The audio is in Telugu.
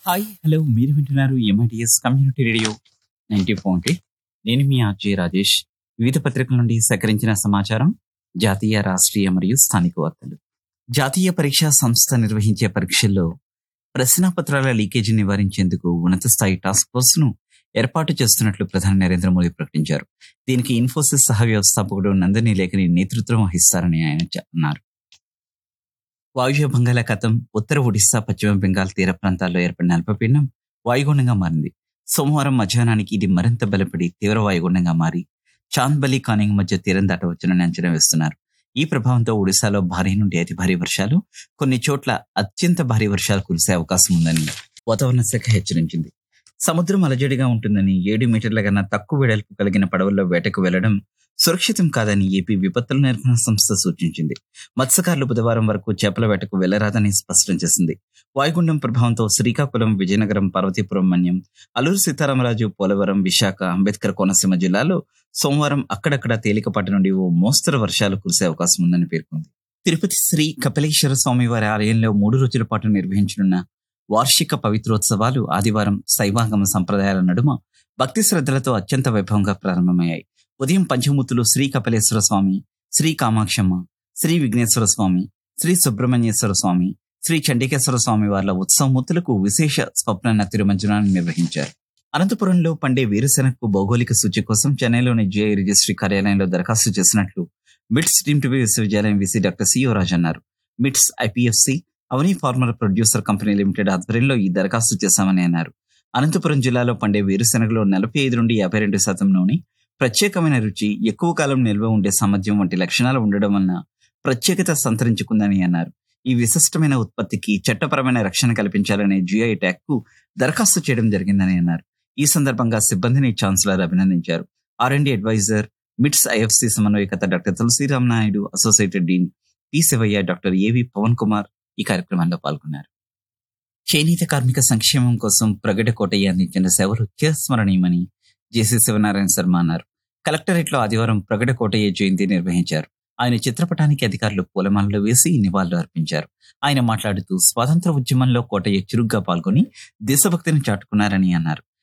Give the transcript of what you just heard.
హాయ్ హలో మీరు వింటున్నారు MITS community radio ninety point నేను మీ ఆర్జే రాజేష్ వివిధ పత్రికల నుండి సేకరించిన సమాచారం జాతీయ రాష్ట్రీయ మరియు స్థానిక వార్తలు జాతీయ పరీక్షా సంస్థ నిర్వహించే పరీక్షల్లో ప్రశ్నాపత్రాల లీకేజీ నివారించేందుకు ఉన్నత స్థాయి టాస్క్ ఫోర్స్ ను ఏర్పాటు చేస్తున్నట్లు ప్రధాని నరేంద్ర మోదీ ప్రకటించారు దీనికి ఇన్ఫోసిస్ సహ వ్యవస్థాపకుడు నందిని లేఖని నేతృత్వం వహిస్తారని ఆయన చె- అన్నారు వాయువ్య బంగాళాఖాతం ఉత్తర ఒడిశా పశ్చిమ బెంగాల్ తీర ప్రాంతాల్లో ఏర్పడిన అల్పపీడనం వాయుగుండంగా మారింది సోమవారం మధ్యాహ్నానికి ఇది మరింత బలపడి తీవ్ర వాయుగుండంగా మారి చాంద్బలి కానింగ్ మధ్య తీరం దాటవచ్చునని అంచనా వేస్తున్నారు ఈ ప్రభావంతో ఒడిశాలో భారీ నుండి అతి భారీ వర్షాలు కొన్ని చోట్ల అత్యంత భారీ వర్షాలు కురిసే అవకాశం ఉందని వాతావరణ శాఖ హెచ్చరించింది సముద్రం అలజడిగా ఉంటుందని ఏడు మీటర్ల కన్నా తక్కువ వెడల్పు కలిగిన పడవల్లో వేటకు వెళ్లడం సురక్షితం కాదని ఏపీ విపత్తుల నిర్వహణ సంస్థ సూచించింది మత్స్యకారులు బుధవారం వరకు చేపల వేటకు వెళ్లరాదని స్పష్టం చేసింది వాయుగుండం ప్రభావంతో శ్రీకాకుళం విజయనగరం పార్వతీపురం మన్యం అల్లూరు సీతారామరాజు పోలవరం విశాఖ అంబేద్కర్ కోనసీమ జిల్లాలో సోమవారం అక్కడక్కడ తేలికపాటి నుండి ఓ మోస్తరు వర్షాలు కురిసే అవకాశం ఉందని పేర్కొంది తిరుపతి శ్రీ కపిలేశ్వర స్వామి వారి ఆలయంలో మూడు రోజుల పాటు నిర్వహించనున్న వార్షిక పవిత్రోత్సవాలు ఆదివారం శైవాగమ సంప్రదాయాల నడుమ భక్తి శ్రద్ధలతో అత్యంత వైభవంగా ప్రారంభమయ్యాయి ఉదయం పంచమూర్తులు శ్రీ కపిలేశ్వర స్వామి శ్రీ కామాక్షమ్మ శ్రీ విఘ్నేశ్వర స్వామి శ్రీ సుబ్రహ్మణ్యేశ్వర స్వామి శ్రీ చండికేశ్వర స్వామి వార్ల ఉత్సవమూర్తులకు విశేష స్వప్న తిరుమంజనాన్ని నిర్వహించారు అనంతపురంలో పండే వేరుశెనగకు భౌగోళిక సూచి కోసం చెన్నైలోని జిఐ రిజిస్ట్రీ కార్యాలయంలో దరఖాస్తు చేసినట్లు మిట్స్ డీమ్ టు బి విశ్వవిద్యాలయం విసి డాక్టర్ సిఓ రాజ్ అన్నారు MITS IPFC Avani farmer producer company limited ఆధ్వర్యంలో ఈ దరఖాస్తు చేశామని అన్నారు అనంతపురం జిల్లాలో పండే వేరుశెనగలో నలభై ఐదు నుండి యాభై రెండు శాతం నూనె ప్రత్యేకమైన రుచి ఎక్కువ కాలం నిల్వ ఉండే సామర్థ్యం వంటి లక్షణాలు ఉండడం వలన ప్రత్యేకత సంతరించుకుందని అన్నారు ఈ విశిష్టమైన ఉత్పత్తికి చట్టపరమైన రక్షణ కల్పించాలనే జిఐ ట్యాగ్ కు దరఖాస్తు చేయడం జరిగిందని అన్నారు ఈ సందర్భంగా సిబ్బందిని ఛాన్సలర్ అభినందించారు R and adviser MITS IFC సమన్వయకర్త doctor Tulasiram Naidu associated dean P Sivaiah doctor A V Pavan Kumar ఈ కార్యక్రమంలో పాల్గొన్నారు చేనేత కార్మిక సంక్షేమం కోసం ప్రగడ కోటయ్య అందించిన సేవలు చిరస్మరణీయమని జేసీ శివనారాయణ శర్మ అన్నారు కలెక్టరేట్ లో ఆదివారం ప్రగడ కోటయ్య జయంతి నిర్వహించారు ఆయన చిత్రపటానికి అధికారులు పూలమాలలు వేసి నివాళులు అర్పించారు ఆయన మాట్లాడుతూ స్వాతంత్ర ఉద్యమంలో కోటయ్య చురుగ్గా పాల్గొని దేశభక్తిని చాటుకున్నారని అన్నారు